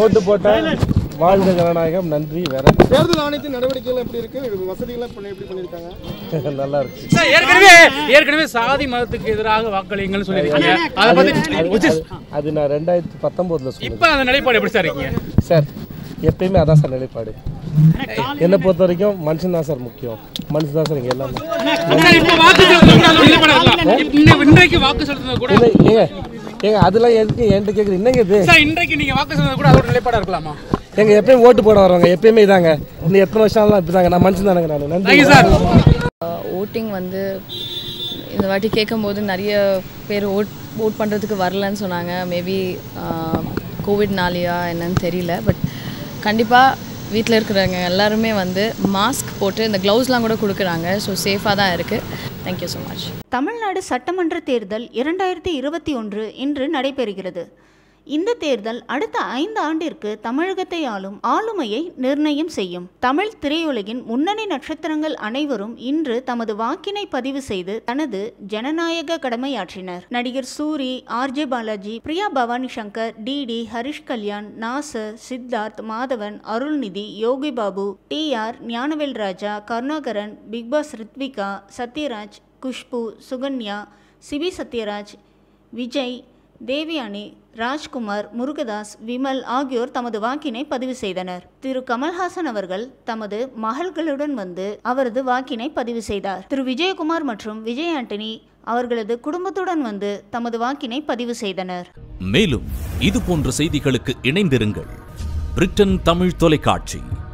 ஓட்டு போட்டேன் வாழ்க ஜனநாயகம் நன்றி வேற தேர்தல் ஆணையத்தின் நடவடிக்கைகள் எப்படி இருக்கு வசதிகள்லாம் பண்ணி எப்படி பண்ணியிருக்காங்க நல்லா இருக்கு சார் ஏற்கனவே ஏற்கனவே சாதி மதத்துக்கு எதிராக வாக்களிங்கன்னு சொல்லியிருக்கீங்க அதை பத்தி அது- அது நான் ரெண்டாயிரத்தி பத்தொம்போதில் சொன்னேன் இப்ப அந்த நிலைப்பாடு எப்படி சார் இருக்கீங்க சார் எப்பயுமே அதான் சார் நிலைப்பாடு என்னை பொறுத்த வரைக்கும் மனுஷன் தான் சார் முக்கியம் மனுஷன் தான் சார் இங்கே எல்லாமே சார், இப்ப வாக்கு செலுத்துறது கூட அதோட நிலைப்பாடு இருக்கலாம். இன்ன- இன்றைக்கு வாக்கு செலுத்துறது கூட இல்லை ஏங்க ஏங்க அதெல்லாம் எதுக்கு என்கிட்ட கேட்குறது என்னங்க இது சார் இன்றைக்கு நீங்க வாக்கு செலுத்துறது கூட அதோட நிலைப்பாடா இருக்கலாமா எங்க எப்பயும் ஓட்டு போட வரவங்க எப்பயுமே இதாங்க இன்னும் எத்தனை வருஷம் ஆனாலும் இப்படிதாங்க நான் மனுஷன் தானங்க நான் நன்றி தேங்க்யூ சார் ஓட்டிங் வந்து இந்த வாட்டி கேட்கும்போது நிறைய பேர் ஓட் ஓட் பண்ணுறதுக்கு வரலன்னு சொன்னாங்க மேபி கோவிட்னாலையா என்னன்னு தெரியல பட் கண்டிப்பாக வீட்டில் இருக்கிறவங்க எல்லாருமே வந்து மாஸ்க் போட்டு இந்த க்ளவுஸ்லாம் கூட கொடுக்குறாங்க ஸோ சேஃபாக தான் இருக்குது தேங்க்யூ ஸோ மச் தமிழ்நாடு சட்டமன்ற தேர்தல் இரண்டாயிரத்தி இருபத்தி ஒன்று இன்று நடைபெறுகிறது இந்த தேர்தல் அடுத்த ஐந்து ஆண்டிற்கு தமிழகத்தை ஆளும் ஆளுமையை நிர்ணயம் செய்யும் தமிழ் திரையுலகின் முன்னணி நட்சத்திரங்கள் அனைவரும் இன்று தமது வாக்கினை பதிவு செய்து தனது ஜனநாயக கடமையாற்றினர் நடிகர் Soori RJ Balaji Priya Bhavani Shankar DD Harish Kalyan Nassar Siddharth Madhavan Arulnithi Yogi Babu T R Gnanavel Raja Karunakaran Bigg Boss Riythvika Sathyaraj Khushbu Sukanya Sibi Sathyaraj Vijay Devayani Rajkumar Murugadoss Vimal ஆகியோர் தமது வாக்கினை பதிவு செய்தனர் திரு கமல்ஹாசன் அவர்கள் தமது மகள்களுடன் வந்து அவரது வாக்கினை பதிவு செய்தார் திரு விஜயகுமார் மற்றும் விஜய் ஆண்டனி அவர்களது குடும்பத்துடன் வந்து தமது வாக்கினை பதிவு செய்தனர் மேலும் இது போன்ற செய்திகளுக்கு இணைந்திருங்கள் பிரிட்டன் தமிழ் தொலைக்காட்சி